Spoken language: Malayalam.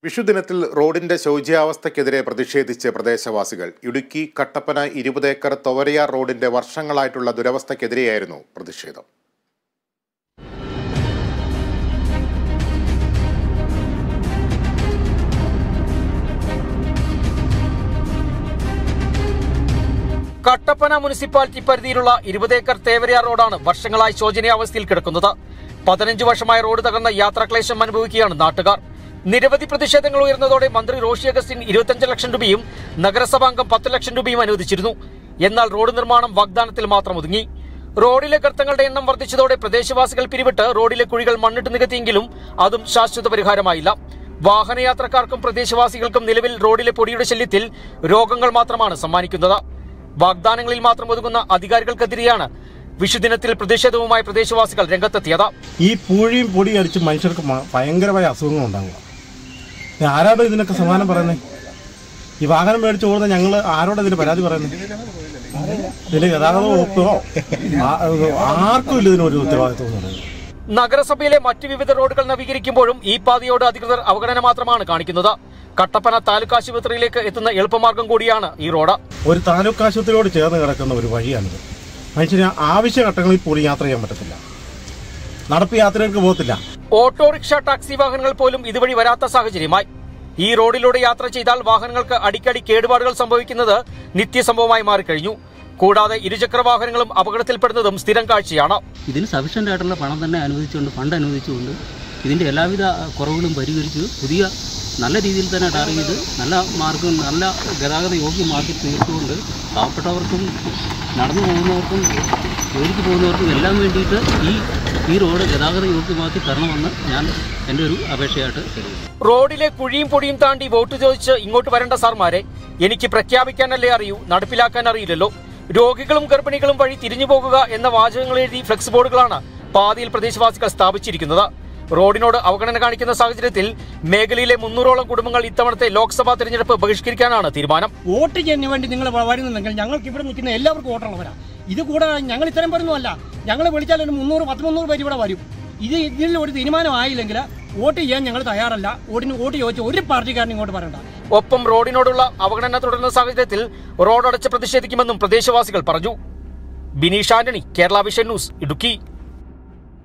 വിഷുദിനത്തിൽ റോഡിന്റെ ശോച്യാവസ്ഥയ്ക്കെതിരെ പ്രതിഷേധിച്ച് പ്രദേശവാസികൾ ഇടുക്കി കട്ടപ്പന ഇരുപത് ഏക്കർ തൊവരയാർ റോഡിന്റെ വർഷങ്ങളായിട്ടുള്ള ദുരവസ്ഥയ്ക്കെതിരെയായിരുന്നു പ്രതിഷേധം കട്ടപ്പന മുനിസിപ്പാലിറ്റി പരിധിയിലുള്ള ഇരുപത് ഏക്കർ തേവരയാർ റോഡാണ് വർഷങ്ങളായി ശോചനീയാവസ്ഥയിൽ കിടക്കുന്നത് പതിനഞ്ച് വർഷമായ റോഡ് തകർന്ന യാത്രാക്ലേശം അനുഭവിക്കുകയാണ് നാട്ടുകാർ നിരവധി പ്രതിഷേധങ്ങൾ ഉയർന്നതോടെ മന്ത്രി റോഷി അഗസ്റ്റിൻ ഇരുപത്തഞ്ച് ലക്ഷം രൂപയും നഗരസഭാംഗം പത്ത് ലക്ഷം രൂപയും അനുവദിച്ചിരുന്നു എന്നാൽ റോഡ് നിർമ്മാണം വാഗ്ദാനത്തിൽ മാത്രം ഒതുങ്ങി റോഡിലെ ഗർത്തങ്ങളുടെ എണ്ണം വർദ്ധിച്ചതോടെ പ്രദേശവാസികൾ പിരിവിട്ട് റോഡിലെ കുഴികൾ മണ്ണിട്ട് നികത്തിയെങ്കിലും അതും ശാശ്വത പരിഹാരമായില്ല വാഹനയാത്രക്കാർക്കും പ്രദേശവാസികൾക്കും നിലവിൽ റോഡിലെ പൊടിയുടെ ശല്യത്തിൽ രോഗങ്ങൾ മാത്രമാണ് സമ്മാനിക്കുന്നത് വാഗ്ദാനങ്ങളിൽ മാത്രം ഒതുങ്ങുന്ന അധികാരികൾക്കെതിരെയാണ് വിഷുദിനത്തിൽ പ്രതിഷേധവുമായി പ്രദേശവാസികൾ രംഗത്തെത്തിയത് ഈ പൂഴിയും പൊടി അടിച്ച് മനുഷ്യർക്ക് മ- ഭയങ്കരമായ അസുഖങ്ങൾ ഉണ്ടാവുക ഇത് ആരാടോ ഇതിനൊക്കെ സമാനം പറയുന്നത് ഈ വാഹനം മേടിച്ച് ഓടുന്ന ഞങ്ങൾ ആരോടെ ഇതിന് പരാതി പറയുന്നത് ഇതിന് ഗതാഗത വകുപ്പോ ആ- ആർക്കും ഇല്ല ഇതിനൊരു ഉത്തരവാദിത്വം എന്ന് പറയുന്നത് നഗരസഭയിലെ മറ്റു വിവിധ റോഡുകൾ നവീകരിക്കുമ്പോഴും ഈ പാതയോട് അധികൃതർ അവഗണന മാത്രമാണ് കാണിക്കുന്നത് കട്ടപ്പന താലൂക്ക് ആശുപത്രിയിലേക്ക് എത്തുന്ന എളുപ്പമാർഗം കൂടിയാണ് ഈ റോഡ് ഒരു താലൂക്ക് ആശുപത്രിയോട് ചേർന്ന് കിടക്കുന്ന ഒരു വഴിയാണിത് മനുഷ്യന് ആവശ്യഘട്ടങ്ങളിൽ പോലും യാത്ര ചെയ്യാൻ പറ്റത്തില്ല നടപ്പ് യാത്രകൾക്ക് പോകത്തില്ല ഓട്ടോറിക്ഷ ടാക്സി വാഹനങ്ങൾ പോലും ഇതുവഴി വരാത്ത സാഹചര്യമായി ഈ റോഡിലൂടെ യാത്ര ചെയ്താൽ വാഹനങ്ങൾക്ക് അടിക്കടി കേടുപാടുകൾ സംഭവിക്കുന്നത് നിത്യസംഭവമായി മാറിക്കഴിഞ്ഞു കൂടാതെ ഇരുചക്ര വാഹനങ്ങളും അപകടത്തിൽപ്പെടുന്നതും സ്ഥിരം കാഴ്ചയാണ് ഇതിന് സഫീഷ്യൻ്റ് ആയിട്ടുള്ള പണം തന്നെ അനുവദിച്ചുകൊണ്ട് ഫണ്ട് അനുവദിച്ചുകൊണ്ട് ഇതിൻ്റെ എല്ലാവിധ കുറവുകളും പരിഹരിച്ച് പുതിയ നല്ല രീതിയിൽ തന്നെ ടാർ ചെയ്ത് നല്ല മാർഗം നല്ല ഗതാഗത യോഗ്യമാക്കി തീർത്തുകൊണ്ട് പാവപ്പെട്ടവർക്കും നടന്നു പോകുന്നവർക്കും ജോലിക്ക് പോകുന്നവർക്കും എല്ലാം വേണ്ടിയിട്ട് ഈ ഈ റോഡ് ഗതാഗത യോഗ്യമാക്കി തരണമെന്ന് ഞാൻ എൻ്റെ ഒരു അപേക്ഷയായിട്ട് കരുതുന്നു റോഡിലെ കുഴിയും പൊടിയും താണ്ടി വോട്ട് ചോദിച്ച് ഇങ്ങോട്ട് വരേണ്ട സാർമാരെ എനിക്ക് പ്രഖ്യാപിക്കാനല്ലേ അറിയൂ നടപ്പിലാക്കാൻ അറിയില്ലല്ലോ രോഗികളും ഗർഭിണികളും വഴി തിരിഞ്ഞു പോകുക എന്ന വാചകങ്ങൾ എഴുതി ഫ്ലെക്സ് ബോർഡുകളാണ് പാതിയിൽ പ്രദേശവാസികൾ സ്ഥാപിച്ചിരിക്കുന്നത് റോഡിനോട് അവഗണന കാണിക്കുന്ന സാഹചര്യത്തിൽ മേഖലയിലെ മുന്നൂറോളം കുടുംബങ്ങൾ ഇത്തവണത്തെ ലോക്സഭാ തെരഞ്ഞെടുപ്പ് ബഹിഷ്കരിക്കാനാണ് തീരുമാനം വോട്ട് ചെയ്യാൻ വേണ്ടി നിങ്ങൾ വരുന്നുണ്ടെങ്കിൽ ഞങ്ങൾക്ക് ഇവിടെ നിൽക്കുന്ന എല്ലാവർക്കും വോട്ടുള്ളവരാ ഇത് കൂടാതെ ഞങ്ങൾ ഇത്രയും പറയുന്നതല്ല ഞങ്ങൾ വിളിച്ചാൽ ഒരു മുന്നൂറ് പത്ത് മുന്നൂറ് പേര് ഇവിടെ വരും ഇത് ഇതിൽ ഒരു തീരുമാനമായില്ലെങ്കിൽ വോട്ട് ചെയ്യാൻ ഞങ്ങൾ തയ്യാറല്ല വോട്ടിന് വോട്ട് ചോദിച്ച ഒരു പാർട്ടിക്കാരനും ഇങ്ങോട്ട് പറയണ്ട ഒപ്പം റോഡിനോടുള്ള അവഗണന തുടരുന്ന സാഹചര്യത്തിൽ റോഡ് അടച്ച് പ്രതിഷേധിക്കുമെന്നും പ്രദേശവാസികൾ പറഞ്ഞു Bineesh Antony Kerala Vision News Idukki